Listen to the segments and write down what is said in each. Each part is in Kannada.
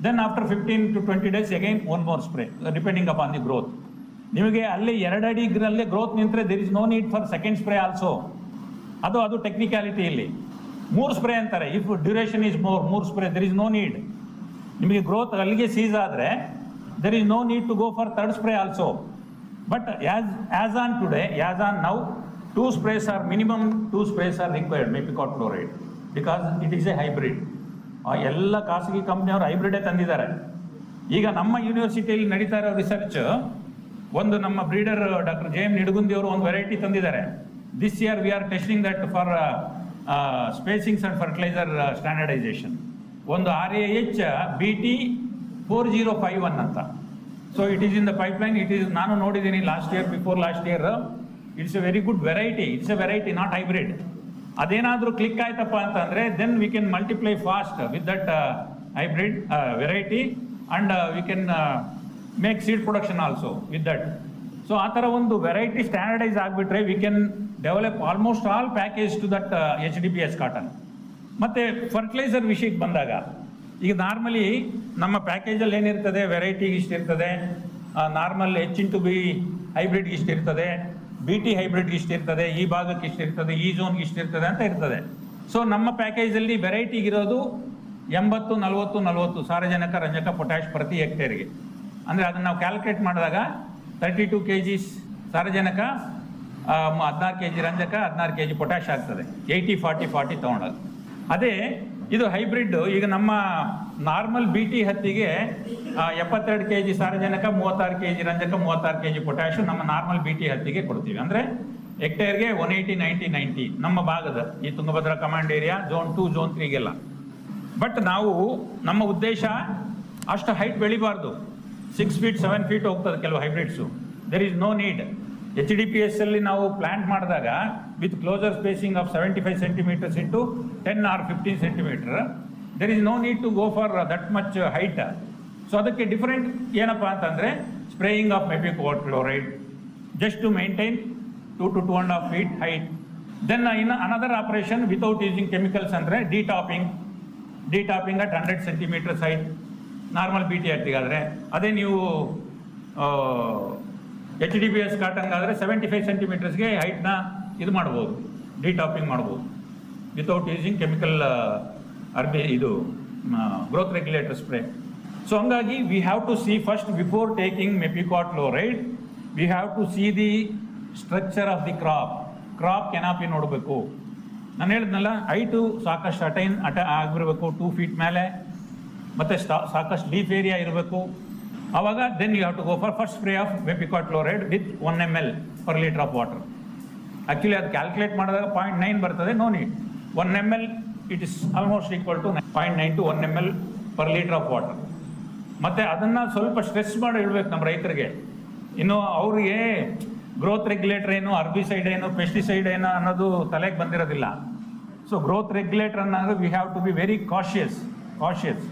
Then after fifteen to twenty days again one more spray depending upon the growth ನಿಮಗೆ ಅಲ್ಲಿ ಎರಡು ಅಡಿಗ್ರಲ್ಲೇ ಗ್ರೋತ್ ನಿಂತರೆ there is no need for second spray also ಅದು ಅದು ಟೆಕ್ನಿಕ್ಯಾಲಿಟಿ ಇಲ್ಲಿ ಮೂರು ಸ್ಪ್ರೇ ಅಂತಾರೆ ಇಫ್ ಡ್ಯೂರೇಷನ್ ಈಸ್ ಮೋರ್ ಮೂರು spray there is no need ನಿಮಗೆ ಗ್ರೋತ್ ಅಲ್ಲಿಗೆ ಸೀಸ್ ಆದರೆ there is no need to go for third spray also but as as on today as on now two sprays R minimum two sprays are required mepiquat chloride because it is a hybrid ಎಲ್ಲ ಖಾಸಗಿ ಕಂಪ್ನಿಯವರು ಹೈಬ್ರಿಡೇ ತಂದಿದ್ದಾರೆ ಈಗ ನಮ್ಮ ಯೂನಿವರ್ಸಿಟಿಯಲ್ಲಿ ನಡೀತಾ ಇರೋ ರಿಸರ್ಚ್ ಒಂದು ನಮ್ಮ breeder doctor J M Nidagundi ಅವರು ಒಂದು ವೆರೈಟಿ ತಂದಿದ್ದಾರೆ this year we are testing that for spacings and fertiliser standardisation ಒಂದು R A H B T four zero five one ಅಂತ so it is in the pipeline it is ನಾನು ನೋಡಿದ್ದೀನಿ last year before last year it's a very good variety it's a variety not hybrid ಅದೇನಾದರೂ ಕ್ಲಿಕ್ ಆಯ್ತಪ್ಪ ಅಂತಂದ್ರೆ then we can multiply fast with that hybrid variety and we can make seed production also with that so ಆ ಥರ ಒಂದು ವೆರೈಟಿ ಸ್ಟ್ಯಾಂಡರ್ಡೈಸ್ ಆಗಿಬಿಟ್ರೆ we can develop almost all package to that H D B S cotton ಮತ್ತೆ ಫರ್ಟಿಲೈಸರ್ ವಿಷಯಕ್ಕೆ ಬಂದಾಗ ಈಗ ನಾರ್ಮಲಿ ನಮ್ಮ ಪ್ಯಾಕೇಜಲ್ಲಿ ಏನಿರ್ತದೆ ವೆರೈಟಿಗೆ ಇಷ್ಟಿರ್ತದೆ normal H in two B ಹೈಬ್ರಿಡ್ಗೆ ಇಷ್ಟಿರ್ತದೆ ಬಿ ಟಿ ಹೈಬ್ರಿಡ್ಗೆ ಇಷ್ಟಿರ್ತದೆ ಈ ಭಾಗಕ್ಕೆ ಇಷ್ಟಿರ್ತದೆ ಈ ಝೋನ್ಗೆ ಇಷ್ಟಿರ್ತದೆ ಅಂತ ಇರ್ತದೆ ಸೊ ನಮ್ಮ ಪ್ಯಾಕೇಜಲ್ಲಿ ವೆರೈಟಿಗಿರೋದು ಎಂಬತ್ತು ನಲವತ್ತು ನಲವತ್ತು ಸಾರಜನಕ ರಂಜಕ ಪೊಟ್ಯಾಶ್ ಪ್ರತಿ ಹೆಕ್ಟೇರ್ಗೆ ಅಂದರೆ ಅದನ್ನು ನಾವು ಕ್ಯಾಲ್ಕುಲೇಟ್ ಮಾಡಿದಾಗ ತರ್ಟಿ ಟು ಕೆ ಜಿ ಸಾರಜನಕ ಹದಿನಾರು ಕೆ ಜಿ ರಂಜಕ ಹದಿನಾರು ಕೆ ಜಿ ಪೊಟ್ಯಾಶ್ ಆಗ್ತದೆ ಏಯ್ಟಿ ಫಾರ್ಟಿ ಫಾರ್ಟಿ ತೊಗೊಂಡಾಗ ಅದೇ ಇದು ಹೈಬ್ರಿಡ್ ಈಗ ನಮ್ಮ ನಾರ್ಮಲ್ ಬಿ ಟಿ ಹತ್ತಿಗೆ ಆ, ಎಪ್ಪತ್ತೆರಡು ಕೆ ಜಿ ಸಾರಜನಕ ಮೂವತ್ತಾರು ಕೆ ಜಿ ರಂಜಕ ಮೂವತ್ತಾರು ಕೆ ಜಿ ಪೊಟ್ಯಾಶ್ ನಮ್ಮ ನಾರ್ಮಲ್ ಬಿ ಟಿ ಹತ್ತಿಗೆ ಕೊಡ್ತೀವಿ ಅಂದರೆ ಹೆಕ್ಟೇರ್ಗೆ ಒನ್ ಏಯ್ಟಿ ನೈಂಟಿ ನೈಂಟಿ ನಮ್ಮ ಭಾಗದ ಈ Tungabhadra command area zone two zone ತ್ರೀಗೆಲ್ಲ ಬಟ್ ನಾವು ನಮ್ಮ ಉದ್ದೇಶ ಅಷ್ಟು ಹೈಟ್ ಬೆಳಿಬಾರ್ದು ಸಿಕ್ಸ್ ಫೀಟ್ ಸೆವೆನ್ ಫೀಟ್ ಹೋಗ್ತದೆ ಕೆಲವು hybrids there is no need H D P S ಅಲ್ಲಿ ನಾವು ಪ್ಲಾಂಟ್ ಮಾಡಿದಾಗ with closer spacing of seventy five centimetres into ten or fifteen centimetre there is no need to go for that much height so ಅದಕ್ಕೆ ಡಿಫರೆಂಟ್ ಏನಪ್ಪ ಅಂತಂದರೆ spraying of mepiquat chloride just to maintain two two two and half feet height then in another operation without using chemicals ಅಂದರೆ detopping detopping at hundred centimetres height normal B T ಹತ್ತಿಗಾದರೆ ಅದೇ ನೀವು ಎಚ್ ಡಿ ಬಿ ಎಸ್ ಕಾಟನ್ಗಾದರೆ ಸೆವೆಂಟಿ ಫೈವ್ ಸೆಂಟಿಮೀಟರ್ಸ್ಗೆ ಹೈಟ್ನ ಇದು ಮಾಡ್ಬೋದು ಡಿಟಾಪಿಂಗ್ ಮಾಡ್ಬೋದು ವಿತೌಟ್ ಯೂಸಿಂಗ್ ಕೆಮಿಕಲ್ ಅರ್ಬಿ ಇದು ಗ್ರೋತ್ ರೆಗ್ಯುಲೇಟರ್ ಸ್ಪ್ರೇ ಸೊ ಹಂಗಾಗಿ we have to see first before taking mepiquat chloride we have to see the structure of the crop crop canopy ನೋಡಬೇಕು ನಾನು ಹೇಳಿದ್ನಲ್ಲ ಹೈಟು ಸಾಕಷ್ಟು ಅಟೈನ್ ಅಟ ಆಗಿರಬೇಕು ಟೂ ಫೀಟ್ ಮೇಲೆ ಮತ್ತು ಸಾಕಷ್ಟು ಡೀಪ್ ಏರಿಯಾ ಇರಬೇಕು ಆವಾಗ then you have to go for first spray of mepiquat chloride with one M L per litre of water actually ಅದು ಕ್ಯಾಲ್ಕುಲೇಟ್ ಮಾಡಿದಾಗ ಪಾಯಿಂಟ್ ನೈನ್ ಬರ್ತದೆ no need one M L it is almost equal to point nine to one M L per litre of water ಮತ್ತು ಅದನ್ನು ಸ್ವಲ್ಪ ಸ್ಟ್ರೆಸ್ ಮಾಡಿ ಇಡಬೇಕು ನಮ್ಮ ರೈತರಿಗೆ ಇನ್ನು ಅವ್ರಿಗೆ ಗ್ರೋತ್ ರೆಗ್ಯುಲೇಟರ್ ಏನು ಅರ್ಬಿಸೈಡ್ ಏನು ಪೆಸ್ಟಿಸೈಡ್ ಏನು ಅನ್ನೋದು ತಲೆಗೆ ಬಂದಿರೋದಿಲ್ಲ ಸೊ ಗ್ರೋತ್ ರೆಗ್ಯುಲೇಟರ್ ಅನ್ನೋದು we have to be very cautious cautious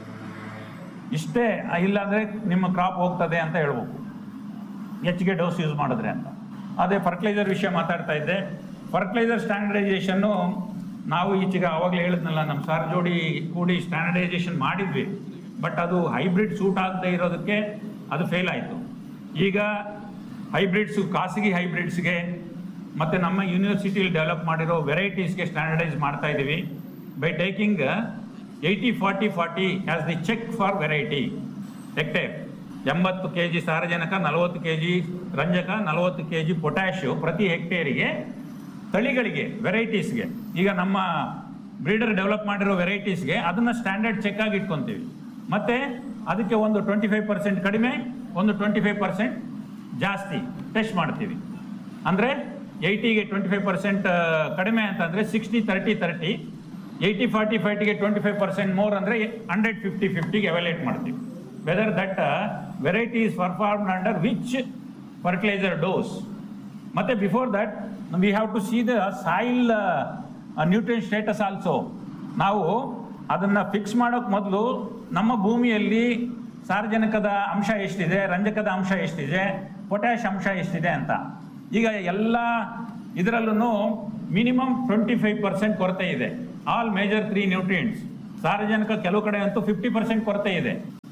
ಇಷ್ಟೇ ಇಲ್ಲಾಂದರೆ ನಿಮ್ಮ ಕ್ರಾಪ್ ಹೋಗ್ತದೆ ಅಂತ ಹೇಳ್ಬೇಕು ಹೆಚ್ಚಿಗೆ ಡೋಸ್ ಯೂಸ್ ಮಾಡಿದ್ರೆ ಅಂತ ಅದೇ ಫರ್ಟಿಲೈಸರ್ ವಿಷಯ ಮಾತಾಡ್ತಾ ಇದ್ದೆ ಫರ್ಟಿಲೈಸರ್ ಸ್ಟ್ಯಾಂಡರ್ಡೈಸೇಷನ್ನು ನಾವು ಈಚೆಗೆ ಆವಾಗಲೇ ಹೇಳಿದ್ನಲ್ಲ ನಮ್ಮ ಸಾರ್ ಜೋಡಿ ಕೂಡಿ ಸ್ಟ್ಯಾಂಡರ್ಡೈಸೇಷನ್ ಮಾಡಿದ್ವಿ ಬಟ್ ಅದು ಹೈಬ್ರಿಡ್ ಸೂಟ್ ಆಗದೆ ಇರೋದಕ್ಕೆ ಅದು ಫೇಲ್ ಆಯಿತು ಈಗ ಹೈಬ್ರಿಡ್ಸು ಖಾಸಗಿ ಹೈಬ್ರಿಡ್ಸ್ಗೆ ಮತ್ತು ನಮ್ಮ ಯೂನಿವರ್ಸಿಟಿಯಲ್ಲಿ ಡೆವಲಪ್ ಮಾಡಿರೋ ವೆರೈಟೀಸ್ಗೆ ಸ್ಟ್ಯಾಂಡರ್ಡೈಸ್ ಮಾಡ್ತಾ ಇದ್ದೀವಿ by taking eighty forty forty as the check for variety hectare ಎಂಬತ್ತು ಕೆ ಜಿ ಸಾರಜನಕ ನಲವತ್ತು ಕೆ ಜಿ ರಂಜಕ ನಲವತ್ತು ಕೆ ಜಿ ಪೊಟ್ಯಾಶು ಪ್ರತಿ ಹೆಕ್ಟೇರಿಗೆ ತಳಿಗಳಿಗೆ ವೆರೈಟೀಸ್ಗೆ ಈಗ ನಮ್ಮ ಬ್ರೀಡರ್ ಡೆವಲಪ್ ಮಾಡಿರೋ ವೆರೈಟೀಸ್ಗೆ ಅದನ್ನು ಸ್ಟ್ಯಾಂಡರ್ಡ್ ಚೆಕ್ ಆಗಿ ಇಟ್ಕೊತೀವಿ ಮತ್ತು ಅದಕ್ಕೆ ಒಂದು ಟ್ವೆಂಟಿ ಫೈವ್ ಪರ್ಸೆಂಟ್ ಕಡಿಮೆ ಒಂದು ಟ್ವೆಂಟಿ ಫೈವ್ ಪರ್ಸೆಂಟ್ ಜಾಸ್ತಿ ಟೆಸ್ಟ್ ಮಾಡ್ತೀವಿ ಅಂದರೆ ಏಯ್ಟಿಗೆ ಟ್ವೆಂಟಿ ಫೈವ್ ಪರ್ಸೆಂಟ್ ಕಡಿಮೆ ಅಂತಂದರೆ sixty thirty thirty eighty forty ಫೈವ್ಟಿಗೆ ಟ್ವೆಂಟಿ ಫೈವ್ ಪರ್ಸೆಂಟ್ ಮೋರ್ ಅಂದರೆ ಹಂಡ್ರೆಡ್ ಫಿಫ್ಟಿ ಫಿಫ್ಟಿಗೆ ಎವ್ಯಾಲೇಟ್ ಮಾಡ್ತೀವಿ whether that variety is performed under which fertiliser dose ಮತ್ತು before that we have to see the soil nutrient status also ನಾವು ಅದನ್ನು ಫಿಕ್ಸ್ ಮಾಡೋಕ್ಕೆ ಮೊದಲು ನಮ್ಮ ಭೂಮಿಯಲ್ಲಿ ಸಾರ್ವಜನಿಕದ ಅಂಶ ಎಷ್ಟಿದೆ ರಂಜಕದ ಅಂಶ ಎಷ್ಟಿದೆ ಪೊಟ್ಯಾಶ್ ಅಂಶ ಎಷ್ಟಿದೆ ಅಂತ ಈಗ ಎಲ್ಲ ಇದರಲ್ಲೂ ಮಿನಿಮಮ್ ಟ್ವೆಂಟಿ ಫೈವ್ ಪರ್ಸೆಂಟ್ ಕೊರತೆ ಇದೆ ಆಲ್ ಮೇಜರ್ ತ್ರೀ ನ್ಯೂಟ್ರಿಯೆಂಟ್ಸ್ ಸಾರ್ವಜನಿಕ ಕೆಲವು ಕಡೆ ಅಂತೂ ಫಿಫ್ಟಿ ಪರ್ಸೆಂಟ್ ಕೊರತೆ ಇದೆ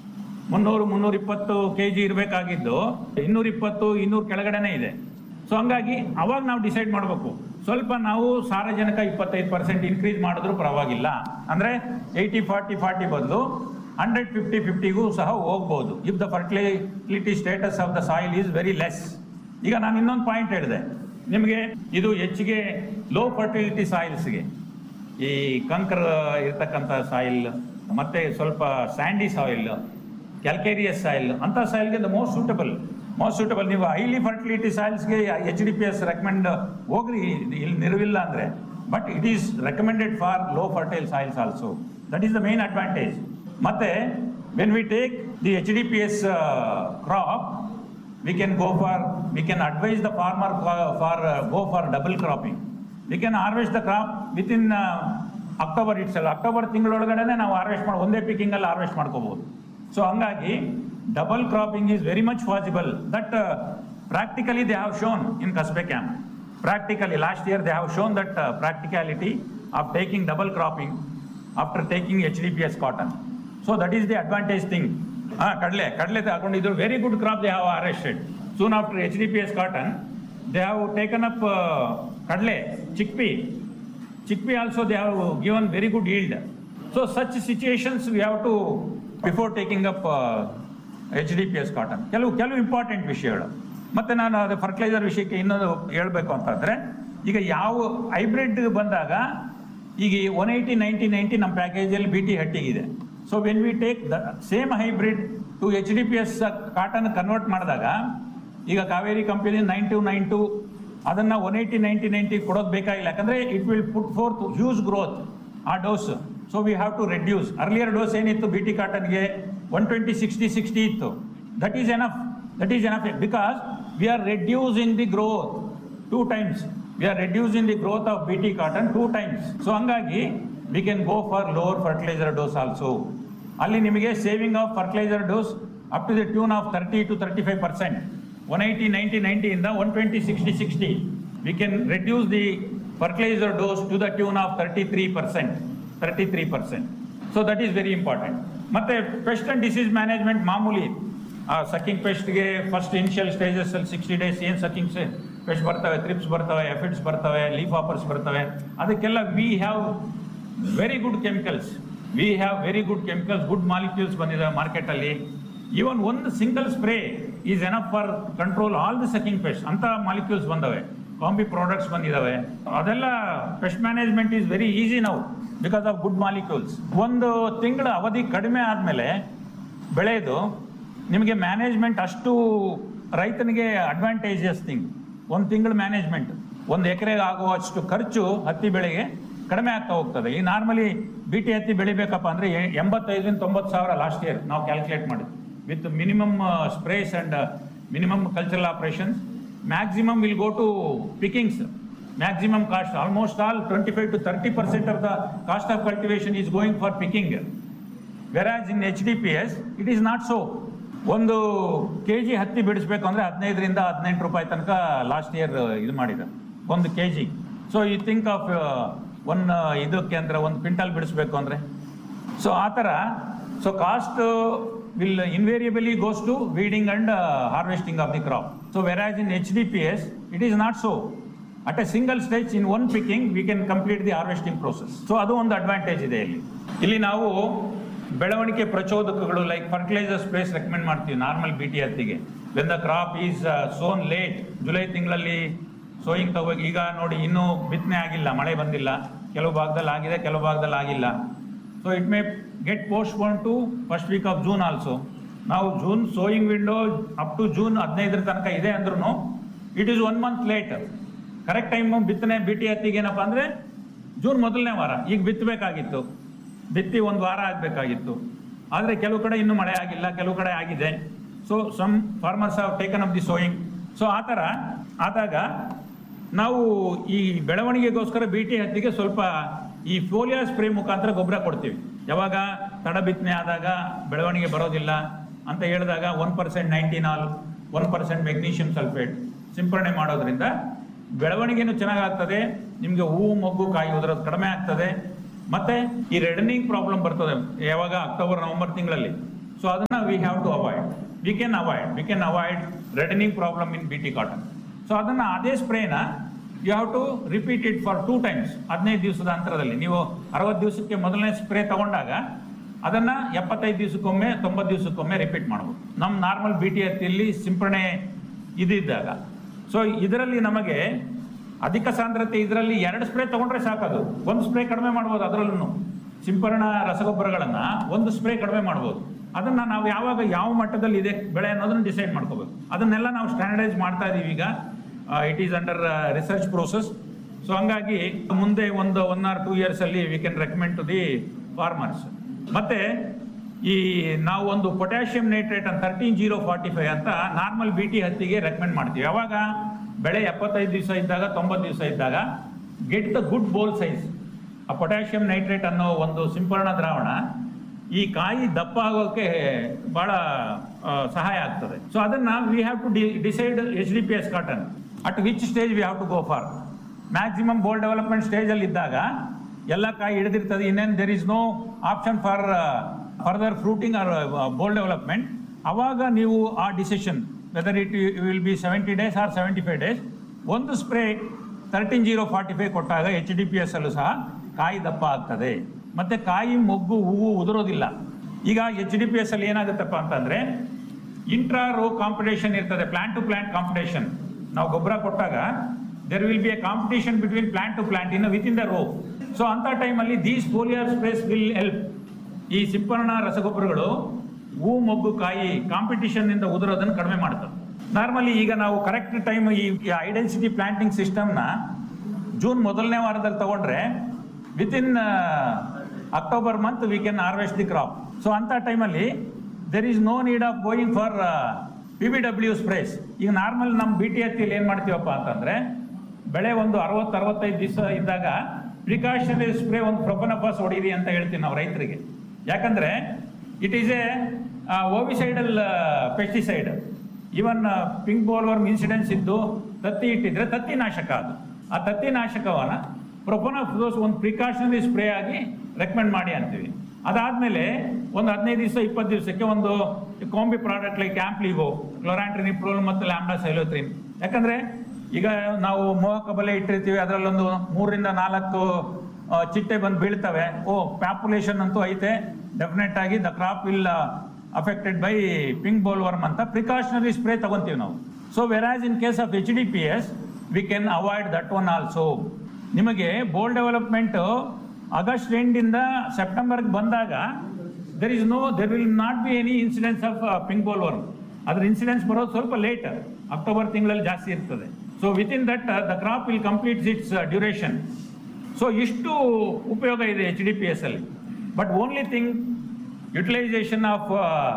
ಮುನ್ನೂರು ಮುನ್ನೂರ ಇಪ್ಪತ್ತು ಕೆ ಜಿ ಇರಬೇಕಾಗಿದ್ದು ಇನ್ನೂರ ಇಪ್ಪತ್ತು ಇನ್ನೂರು ಕೆಳಗಡೆನೇ ಇದೆ ಸೊ ಹಂಗಾಗಿ ಅವಾಗ ನಾವು ಡಿಸೈಡ್ ಮಾಡಬೇಕು ಸ್ವಲ್ಪ ನಾವು ಸಾರಜನಕ ಇಪ್ಪತ್ತೈದು ಪರ್ಸೆಂಟ್ ಇನ್ಕ್ರೀಸ್ ಮಾಡಿದ್ರು ಪರವಾಗಿಲ್ಲ ಅಂದರೆ ಏಯ್ಟಿ ಫಾರ್ಟಿ ಫಾರ್ಟಿ ಬದಲು ಹಂಡ್ರೆಡ್ ಫಿಫ್ಟಿ ಫಿಫ್ಟಿಗೂ ಸಹ ಹೋಗ್ಬೋದು if the fertility status of the soil is very less ಈಗ ನಾನು ಇನ್ನೊಂದು ಪಾಯಿಂಟ್ ಹೇಳಿದೆ ನಿಮಗೆ ಇದು ಹೆಚ್ಚಿಗೆ ಲೋ ಫರ್ಟಿಲಿಟಿ ಸಾಯಿಲ್ಸ್ಗೆ ಈ ಕಂಕರ್ ಇರ್ತಕ್ಕಂಥ ಸಾಯಿಲ್ ಮತ್ತೆ ಸ್ವಲ್ಪ ಸ್ಯಾಂಡಿ ಸಾಯಿಲ್ ಕ್ಯಾಲ್ಕೇರಿಯಸ್ ಸಾಯಿಲ್ ಅಂತ ಸಾಯಿಲ್ಗೆ the most suitable most suitable ನೀವು ಹೈಲಿ ಫರ್ಟಿಲಿಟಿ ಸಾಯಿಲ್ಸ್ಗೆ H D P S recommend ಹೋಗ್ರಿ ಇಲ್ಲಿ ನಿರುವಿಲ್ಲ ಅಂದರೆ but it is recommended for low fertile soils also that is the main advantage ಮತ್ತೆ when we take the H D P S crop we can go for, we can advise the farmer for, for, uh, go for double cropping. We can harvest the crop within uh, October itself. October ತಿಂಗಳೊಳಗಡೆ ನಾವು ಹಾರ್ವೆಸ್ಟ್ ಮಾಡಿ ಒಂದೇ ಪಿಕಿಂಗ್ ಅಲ್ಲಿ ಹಾರ್ವೆಸ್ಟ್ ಮಾಡ್ಕೋಬಹುದು ಸೊ ಹಂಗಾಗಿ double cropping is very much possible that practically they have shown in Kasbe camp practically last year they have shown that practicality of taking double cropping after taking H D P S cotton so that is the advantage thing ಹಾ ಕಡಲೆ ಕಡಲೆ ತಗೊಂಡಿದ್ರು very good crop they have harvested soon after H D P S cotton they have taken up ಕಡಲೆ chickpea chickpea also they have given very good yield so such situations we have to before taking up H D P S cotton ಕೆಲವು ಕೆಲವು ಇಂಪಾರ್ಟೆಂಟ್ ವಿಷಯಗಳು ಮತ್ತೆ ನಾನು ಅದು ಫರ್ಟಿಲೈಸರ್ ವಿಷಯಕ್ಕೆ ಇನ್ನೊಂದು ಹೇಳಬೇಕು ಅಂತಂದ್ರೆ ಈಗ ಯಾವ ಹೈಬ್ರಿಡ್ ಬಂದಾಗ ಈಗ ಒನ್ ಏಯ್ಟಿ ನೈಂಟಿ ನೈಂಟಿ ನಮ್ಮ ಪ್ಯಾಕೇಜಲ್ಲಿ ಬಿ ಟಿ ಹಟ್ಟಿಗಿದೆ so when we take the same hybrid to H D P S cotton convert ಮಾಡಿದಾಗ ಈಗ Kaveri company nine two nine two ಅದನ್ನ ಒನ್ ಏಯ್ಟಿ ನೈಂಟಿ ನೈಂಟಿ ಕೊಡೋದು ಬೇಕಾಗಿಲ್ಲ ಯಾಕಂದ್ರೆ it will put forth huge growth ಆ dose so we have to reduce earlier dose ಏನಿತ್ತು ಬಿ ಟಿ ಕಾಟನ್ಗೆ ಒನ್ ಟ್ವೆಂಟಿ ಸಿಕ್ಸ್ಟಿ ಸಿಕ್ಸ್ಟಿ ಇತ್ತು that is enough that is enough because V are reducing the growth two times we are reducing the growth of B T cotton two times so ಹಂಗಾಗಿ we can go for lower fertiliser dose also ಅಲ್ಲಿ ನಿಮಗೆ saving of fertiliser dose up to the tune of thirty to thirty five percent one eighty ninety ನೈಂಟಿಯಿಂದ one twenty sixty sixty we can reduce the fertiliser dose to the tune of thirty three percent thirty three percent so that is very important ಮತ್ತೆ ಪೆಸ್ಟ್ ಅಂಡ್ ಡಿಸೀಸ್ ಮ್ಯಾನೇಜ್ಮೆಂಟ್ ಮಾಮೂಲಿ ಆ ಸಕ್ಕಿಂಗ್ ಪೆಸ್ಟ್ಗೆ ಫಸ್ಟ್ ಇನಿಷಿಯಲ್ ಸ್ಟೇಜಸ್ ಅಲ್ಲಿ ಸಿಕ್ಸ್ಟಿ ಡೇಸ್ ಏನು ಸಕ್ಕಿಂಗ್ ಪೆಸ್ಟ್ ಬರ್ತವೆ ತ್ರಿಪ್ಸ್ ಬರ್ತವೆ ಎಫಿಡ್ಸ್ ಬರ್ತವೆ ಲೀಫ್ ಆಪರ್ಸ್ ಬರ್ತವೆ ಅದಕ್ಕೆಲ್ಲ we have very good chemicals we have very good chemicals good molecules ಬಂದಿದ್ದಾವೆ ಮಾರ್ಕೆಟಲ್ಲಿ ಈವನ್ ಒಂದು single spray is enough for control all the sucking pest ಅಂತ ಮಾಲಿಕ್ಯೂಲ್ಸ್ ಬಂದವೆ ಕಾಂಬಿ ಪ್ರಾಡಕ್ಟ್ಸ್ ಬಂದಿದ್ದಾವೆ ಅದೆಲ್ಲ pest management is very easy ನಾವು ಬಿಕಾಸ್ ಆಫ್ ಗುಡ್ ಮಾಲಿಕ್ಯೂಲ್ಸ್ ಒಂದು ತಿಂಗಳ ಅವಧಿ ಕಡಿಮೆ ಆದಮೇಲೆ ಬೆಳೆಯೋದು ನಿಮಗೆ ಮ್ಯಾನೇಜ್ಮೆಂಟ್ ಅಷ್ಟು ರೈತನಿಗೆ ಅಡ್ವಾಂಟೇಜಸ್ ಥಿಂಗ್ ಒಂದು ತಿಂಗಳ ಮ್ಯಾನೇಜ್ಮೆಂಟ್ ಒಂದು ಎಕರೆಗೆ ಆಗುವಷ್ಟು ಖರ್ಚು ಹತ್ತಿ ಬೆಳೆಗೆ ಕಡಿಮೆ ಆಗ್ತಾ ಹೋಗ್ತದೆ ಈ ನಾರ್ಮಲಿ ಬಿ ಟಿ ಹತ್ತಿ ಬೆಳಿಬೇಕಪ್ಪ ಅಂದರೆ ಎಂಬತ್ತೈದರಿಂದ ತೊಂಬತ್ತು ಸಾವಿರ ಲಾಸ್ಟ್ ಇಯರ್ ನಾವು ಕ್ಯಾಲ್ಕುಲೇಟ್ ಮಾಡಿದ್ವಿ with minimum sprays and minimum cultural operations maximum will go to pickings maximum cost almost all twenty five to thirty percent of the cost of cultivation is going for picking whereas in H D P S it is not so ಒಂದು ಕೆ ಜಿ ಹತ್ತಿ ಬಿಡಿಸ್ಬೇಕು ಅಂದರೆ ಹದಿನೈದರಿಂದ ಹದಿನೆಂಟು ರೂಪಾಯಿ ತನಕ ಲಾಸ್ಟ್ ಇಯರ್ ಇದು ಮಾಡಿದ ಒಂದು K G so you think of one ಇದಕ್ಕೆ ಅಂದರೆ ಒಂದು ಕ್ವಿಂಟಲ್ ಬಿಡಿಸ್ಬೇಕು ಅಂದರೆ ಸೊ ಆ ಥರ so cost will invariably goes to weeding and harvesting of the crop so whereas in H D P S it is not so at a single stage in one picking we can complete the harvesting process so ಅದು ಒಂದು ಅಡ್ವಾಂಟೇಜ್ ಇದೆ ಇಲ್ಲಿ ಇಲ್ಲಿ ನಾವು ಬೆಳವಣಿಗೆ ಪ್ರಚೋದಕಗಳು ಲೈಕ್ ಫರ್ಟಿಲೈಸರ್ ಸ್ಪೇಸ್ ರೆಕಮೆಂಡ್ ಮಾಡ್ತೀವಿ ನಾರ್ಮಲ್ ಬಿ ಟಿ ಹತ್ತಿಗೆ when the crop is sown late July ತಿಂಗಳಲ್ಲಿ ಸೋಯಿಂಗ್ ತಗೋಗಿ ಈಗ ನೋಡಿ ಇನ್ನೂ ಬಿತ್ತನೆ ಆಗಿಲ್ಲ ಮಳೆ ಬಂದಿಲ್ಲ ಕೆಲವು ಭಾಗದಲ್ಲಿ ಆಗಿದೆ ಕೆಲವು ಭಾಗದಲ್ಲಿ ಆಗಿಲ್ಲ so it may get postpone to first week of June also ನಾವು June sowing window up to June ಹದಿನೈದರ ತನಕ ಇದೆ ಅಂದ್ರೂ it is one month late correct time ಬಿತ್ತನೆ ಬಿ ಟಿ ಹತ್ತಿಗೆ ಏನಪ್ಪ ಅಂದರೆ ಜೂನ್ ಮೊದಲನೇ ವಾರ ಈಗ ಬಿತ್ತಬೇಕಾಗಿತ್ತು ಬಿತ್ತಿ ಒಂದು ವಾರ ಆಗಬೇಕಾಗಿತ್ತು ಆದರೆ ಕೆಲವು ಕಡೆ ಇನ್ನೂ ಮಳೆ ಆಗಿಲ್ಲ ಕೆಲವು ಕಡೆ ಆಗಿದೆ so some farmers have taken up the sowing so ಆ ಥರ ಆದಾಗ ನಾವು ಈ ಬೆಳವಣಿಗೆಗೋಸ್ಕರ ಬಿ ಟಿ ಹತ್ತಿಗೆ ಸ್ವಲ್ಪ ಈ ಫೋಲಿಯಾ ಸ್ಪ್ರೇ ಮುಖಾಂತರ ಗೊಬ್ಬರ ಕೊಡ್ತೀವಿ ಯಾವಾಗ ತಡ ಬಿತ್ತನೆ ಆದಾಗ ಬೆಳವಣಿಗೆ ಬರೋದಿಲ್ಲ ಅಂತ ಹೇಳಿದಾಗ ಒನ್ ಪರ್ಸೆಂಟ್ ನೈಂಟಿನಾಲ್ ಒನ್ ಪರ್ಸೆಂಟ್ ಮೆಗ್ನೀಷಿಯಂ ಸಲ್ಫೇಟ್ ಸಿಂಪರಣೆ ಮಾಡೋದ್ರಿಂದ ಬೆಳವಣಿಗೆನೂ ಚೆನ್ನಾಗಾಗ್ತದೆ ನಿಮಗೆ ಹೂವು ಮೊಗ್ಗು ಕಾಯಿ ಉದುರೋದು ಕಡಿಮೆ ಆಗ್ತದೆ ಮತ್ತೆ ಈ ರೆಡನಿಂಗ್ ಪ್ರಾಬ್ಲಮ್ ಬರ್ತದೆ ಯಾವಾಗ ಅಕ್ಟೋಬರ್ ನವೆಂಬರ್ ತಿಂಗಳಲ್ಲಿ ಸೊ ಅದನ್ನ we have to avoid we can avoid we can avoid reddening problem in B T cotton so ಅದನ್ನ ಅದೇ ಸ್ಪ್ರೇನ you have to repeat it for two times ಹದಿನೈದು ದಿವಸದ ಅಂತರದಲ್ಲಿ ನೀವು ಅರವತ್ತು ದಿವಸಕ್ಕೆ ಮೊದಲನೇ ಸ್ಪ್ರೇ ತಗೊಂಡಾಗ ಅದನ್ನ ಎಪ್ಪತ್ತೈದು ದಿವಸಕ್ಕೊಮ್ಮೆ ತೊಂಬತ್ತು ದಿವಸಕ್ಕೊಮ್ಮೆ ರಿಪೀಟ್ ಮಾಡ್ಬೋದು ನಮ್ಮ ನಾರ್ಮಲ್ ಬಿ ಟಿ ಹತ್ತಿಯಲ್ಲಿ ಸಿಂಪರಣೆ ಇದಿದ್ದಾಗ ಸೊ ಇದರಲ್ಲಿ ನಮಗೆ ಅಧಿಕ ಸಾಂದ್ರತೆ ಇದರಲ್ಲಿ ಎರಡು ಸ್ಪ್ರೇ ತಗೊಂಡ್ರೆ ಸಾಕದು ಒಂದು ಸ್ಪ್ರೇ ಕಡಿಮೆ ಮಾಡ್ಬೋದು ಅದರಲ್ಲೂ ಸಿಂಪರಣಾ ರಸಗೊಬ್ಬರಗಳನ್ನ ಒಂದು ಸ್ಪ್ರೇ ಕಡಿಮೆ ಮಾಡ್ಬೋದು ಅದನ್ನ ನಾವು ಯಾವಾಗ ಯಾವ ಮಟ್ಟದಲ್ಲಿ ಇದೆ ಬೆಳೆ ಅನ್ನೋದನ್ನ ಡಿಸೈಡ್ ಮಾಡ್ಕೋಬೇಕು ಅದನ್ನೆಲ್ಲ ನಾವು ಸ್ಟ್ಯಾಂಡರ್ಡೈಸ್ ಮಾಡ್ತಾ ಇದೀವಿ ಈಗ it is under research process so ಹಂಗಾಗಿ ಮುಂದೆ ಒಂದು ಒನ್ ಆರ್ ಟೂ ಇಯರ್ಸ್ ಅಲ್ಲಿ we can recommend to the farmers ಮತ್ತೆ ಈ ನಾವು ಒಂದು ಪೊಟ್ಯಾಷಿಯಂ ನೈಟ್ರೇಟ್ ಅಂತ ತರ್ಟೀನ್ ಜೀರೋ ಫಾರ್ಟಿ ಫೈವ್ ಅಂತ ನಾರ್ಮಲ್ ಬಿ ಟಿ ಹತ್ತಿಗೆ ರೆಕಮೆಂಡ್ ಮಾಡ್ತೀವಿ ಯಾವಾಗ ಬೆಳೆ ಎಪ್ಪತ್ತೈದು ದಿವಸ ಇದ್ದಾಗ ತೊಂಬತ್ತು ದಿವಸ ಇದ್ದಾಗ get the good boll size ಆ ಪೊಟ್ಯಾಷಿಯಂ ನೈಟ್ರೇಟ್ ಅನ್ನೋ ಒಂದು ಸಿಂಪರಣಾ ದ್ರಾವಣ ಈ ಕಾಯಿ ದಪ್ಪ ಆಗೋಕೆ ಬಹಳ ಆ, ಸಹಾಯ ಆಗ್ತದೆ ಸೊ ಅದನ್ನ we have to decide H D P S cotton at which stage we have to go for maximum boll development stage ಅಲ್ಲಿ ಇದ್ದಾಗ ಎಲ್ಲ ಕಾಯಿ ಹಿಡಿದಿರ್ತದೆ ಇನ್ನೇನು there is no option for further fruiting or boll development ಅವಾಗ ನೀವು ಆ decision whether it will be seventy days or seventy five days ಒಂದು spray thirteen zero forty five ಕೊಟ್ಟಾಗ ಎಚ್ ಡಿ ಪಿ ಎಸ್ ಅಲ್ಲೂ ಸಹ ಕಾಯಿ ದಪ್ಪ ಆಗ್ತದೆ ಮತ್ತೆ ಕಾಯಿ ಮೊಗ್ಗು ಹೂವು ಉದುರೋದಿಲ್ಲ ಈಗ ಎಚ್ ಡಿ ಪಿ ಎಸ್ ಅಲ್ಲಿ ಏನಾಗುತ್ತಪ್ಪ ಅಂತಂದ್ರೆ ಇಂಟ್ರಾ ರೋ ಕಾಂಪಿಟೇಷನ್ ಇರ್ತದೆ ಪ್ಲಾಂಟ್ ಟು ಪ್ಲಾಂಟ್ ಕಾಂಪಿಟೇಷನ್ ನಾವು ಗೊಬ್ಬರ ಕೊಟ್ಟಾಗ there will be a competition between plant to plant in within the row so ಅಂತ ಟೈಮಲ್ಲಿ these foliar sprays will help ಈ ಸಿಂಪರಣಾ ರಸಗೊಬ್ಬರಗಳು ಹೂ ಮೊಗ್ಗು ಕಾಯಿ ಕಾಂಪಿಟಿಷನ್ ಇಂದ ಉದುರೋದನ್ನು ಕಡಿಮೆ ಮಾಡ್ತದೆ ನಾರ್ಮಲಿ ಈಗ ನಾವು ಕರೆಕ್ಟ್ ಟೈಮ್ ಈ ಐಡೆನ್ಸಿಟಿ ಪ್ಲಾಂಟಿಂಗ್ ಸಿಸ್ಟಮ್ನ ಜೂನ್ ಮೊದಲನೇ ವಾರದಲ್ಲಿ ತಗೊಂಡ್ರೆ within October month we can harvest the crop so ಅಂತ ಟೈಮಲ್ಲಿ there is no need of going for P B W sprays ಈಗ ನಾರ್ಮಲ್ ನಮ್ಮ ಬಿ ಟಿ ಹತ್ತಿಯಲ್ಲಿ ಏನು ಮಾಡ್ತೀವಪ್ಪ ಅಂತಂದ್ರೆ ಬೆಳೆ ಒಂದು ಅರವತ್ತು ಅರವತ್ತೈದು ದಿವಸ ಇದ್ದಾಗ ಪ್ರಿಕಾಷನರಿ ಸ್ಪ್ರೇ ಒಂದು ಪ್ರೊಪನಪಾಸ್ ಹೊಡೀರಿ ಅಂತ ಹೇಳ್ತೀವಿ ನಾವು ರೈತರಿಗೆ ಯಾಕಂದ್ರೆ it is a ovicidal pesticide even pink bollworm incidence ಇದ್ದು ತತ್ತಿ ಇಟ್ಟಿದ್ರೆ ತತ್ತಿ ನಾಶಕ ಅದು ಆ ತತ್ತಿ ನಾಶಕವನ್ನ ಪ್ರೊಪೋನಫ್ಲೋಸ್ ಒಂದು ಪ್ರಿಕಾಷನರಿ ಸ್ಪ್ರೇ ಆಗಿ ರೆಕಮೆಂಡ್ ಮಾಡಿ ಅಂತೀವಿ ಅದಾದ್ಮೇಲೆ ಒಂದು ಹದಿನೈದು ದಿವಸ ಇಪ್ಪತ್ತು ದಿವಸಕ್ಕೆ ಒಂದು combi product like Ampligo chlorantraniliprole ಮತ್ತು ಲ್ಯಾಂಬ್ಡಾ ಸೈಲೋತ್ರಿನ್ ಯಾಕಂದ್ರೆ ಈಗ ನಾವು ಮೋಹಕ ಬಲೆ ಇಟ್ಟಿರ್ತೀವಿ ಅದರಲ್ಲೊಂದು ಮೂರರಿಂದ ನಾಲ್ಕು ಆ, ಚಿಟ್ಟೆ ಬಂದು ಬೀಳ್ತವೆ ಓ ಪ್ಯಾಪುಲೇಷನ್ ಅಂತೂ ಐತೆ ಡೆಫಿನೆಟ್ ಆಗಿ the crop will affected by pink bollworm ಅಂತ ಪ್ರಿಕಾಷನರಿ ಸ್ಪ್ರೇ ತಗೊಂತೀವಿ ನಾವು so whereas in case of H D P S we can avoid that one also ನಿಮಗೆ ಬೋಲ್ ಡೆವಲಪ್ಮೆಂಟ್ ಆಗಸ್ಟ್ ಎಂಡಿಂದ ಸೆಪ್ಟೆಂಬರ್ಗೆ ಬಂದಾಗ there is no there will not be any incidence of pink bollworm ಅದ್ರ ಇನ್ಸಿಡೆನ್ಸ್ ಬರೋದು ಸ್ವಲ್ಪ ಲೇಟ್ ಅಕ್ಟೋಬರ್ ತಿಂಗಳಲ್ಲಿ ಜಾಸ್ತಿ ಇರ್ತದೆ so within that the crop will complete its duration so ಇಷ್ಟು ಉಪಯೋಗ ಇದೆ ಎಚ್ ಡಿ ಪಿ ಎಸ್ ಅಲ್ಲಿ but only thing utilization of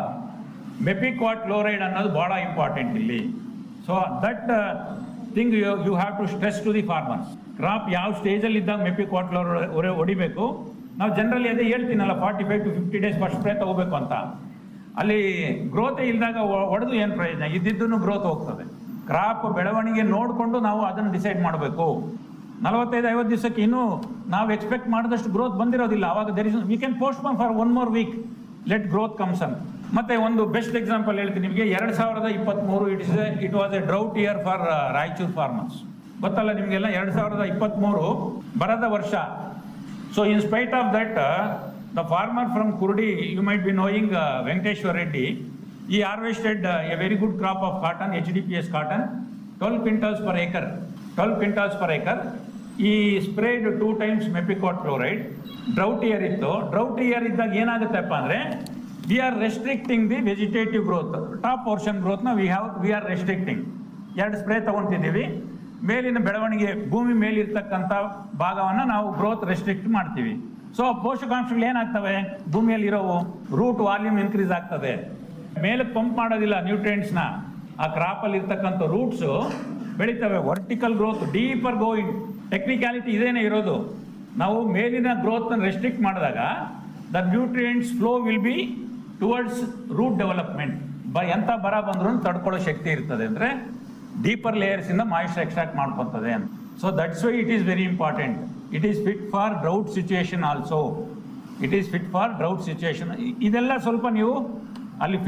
mepiquat chloride ಅನ್ನೋದು ಬಹಳ ಇಂಪಾರ್ಟೆಂಟ್ ಇಲ್ಲಿ so that thing you you have to stress to the farmers crop ಯಾವ ಸ್ಟೇಜಲ್ಲಿ ಇದ್ದಾಗ ಮೆಪಿಕ್ವಾಟ್ ಕ್ಲೋರೈಡ್ ಹೊಡಿಬೇಕು ನಾವು ಜನರಲಿ ಅದೇ ಹೇಳ್ತೀನಲ್ಲ forty five to fifty days first spray ತಗೋಬೇಕು ಅಂತ ಅಲ್ಲಿ ಗ್ರೋತ್ ಇಲ್ದಾಗ ಹೊಡೆದು ಏನು ಪ್ರಯೋಜನ ಇದ್ದಿದ್ದನ್ನು ಗ್ರೋತ್ ಹೋಗ್ತದೆ ಕ್ರಾಪ್ ಬೆಳವಣಿಗೆ ನೋಡಿಕೊಂಡು ನಾವು ಅದನ್ನು ಡಿಸೈಡ್ ಮಾಡಬೇಕು ನಲವತ್ತೈದು ಐವತ್ತು ದಿವಸಕ್ಕೆ ಇನ್ನೂ ನಾವು ಎಕ್ಸ್ಪೆಕ್ಟ್ ಮಾಡಿದಷ್ಟು ಗ್ರೋತ್ ಬಂದಿರೋದಿಲ್ಲ ಅವಾಗ there is we can post for one more week let growth comes ಅಂತ ಮತ್ತೆ ಒಂದು ಬೆಸ್ಟ್ ಎಕ್ಸಾಂಪಲ್ ಹೇಳ್ತೀನಿ ನಿಮಗೆ ಎರಡು ಸಾವಿರದ ಇಪ್ಪತ್ತ್ಮೂರು it is it was a drought year for Raichur farmers ಗೊತ್ತಲ್ಲ ನಿಮಗೆಲ್ಲ ಎರಡು ಸಾವಿರದ ಇಪ್ಪತ್ತ್ಮೂರು ಬರದ ವರ್ಷ so in spite of that the farmer from Kurdi you might be knowing Venkateshwara Reddy he harvested a very good crop of cotton H D P S cotton twelve quintals per acre twelve quintals per acre he sprayed two times mepiquat chloride drought year ಇತ್ತು ಡ್ರೌಟ್ ಇಯರ್ ಇದ್ದಾಗ ಏನಾಗುತ್ತಪ್ಪ ಅಂದ್ರೆ we are restricting the vegetative growth top portion ಗ್ರೋತ್ನ we have we are restricting ಎರಡು ಸ್ಪ್ರೇ ತಗೊಂತಿದ್ದೀವಿ ಮೇಲಿನ ಬೆಳವಣಿಗೆ ಭೂಮಿ ಮೇಲಿರ್ತಕ್ಕಂಥ ಭಾಗವನ್ನು ನಾವು ಗ್ರೋತ್ ರೆಸ್ಟ್ರಿಕ್ಟ್ ಮಾಡ್ತೀವಿ ಸೊ ಪೋಷಕಾಂಶಗಳು ಏನಾಗ್ತವೆ ಭೂಮಿಯಲ್ಲಿ ಇರೋವು ರೂಟ್ ವಾಲ್ಯೂಮ್ ಇನ್ಕ್ರೀಸ್ ಆಗ್ತದೆ ಮೇಲಕ್ಕೆ ಪಂಪ್ ಮಾಡೋದಿಲ್ಲ ನ್ಯೂಟ್ರಿಯೆಂಟ್ಸ್ನ ಆ ಕ್ರಾಪಲ್ಲಿ ಇರ್ತಕ್ಕಂಥ ರೂಟ್ಸು ಬೆಳಿತವೆ vertical growth deeper going technicality ಇದೇನೆ ಇರೋದು ನಾವು ಮೇಲಿನ ಗ್ರೋತ್ ರೆಸ್ಟ್ರಿಕ್ಟ್ ಮಾಡಿದಾಗ the nutrients flow will be towards root development ಬ ಎಂಥ ಬರ ಬಂದ್ರೂ ತಡ್ಕೊಳ್ಳೋ ಶಕ್ತಿ ಇರ್ತದೆ ಅಂದರೆ ಡೀಪರ್ ಲೇಯರ್ಸ್ ಇಂದ ಮಾಯಿಶ್ಚರ್ ಎಕ್ಸ್ಟ್ರಾಕ್ಟ್ ಮಾಡ್ಕೊತದೆ ಅಂತ so that's why it is very important it is fit for drought situation also it is fit for drought situation ಇದೆಲ್ಲ ಸ್ವಲ್ಪ ನೀವು ಅಲ್ಲಿ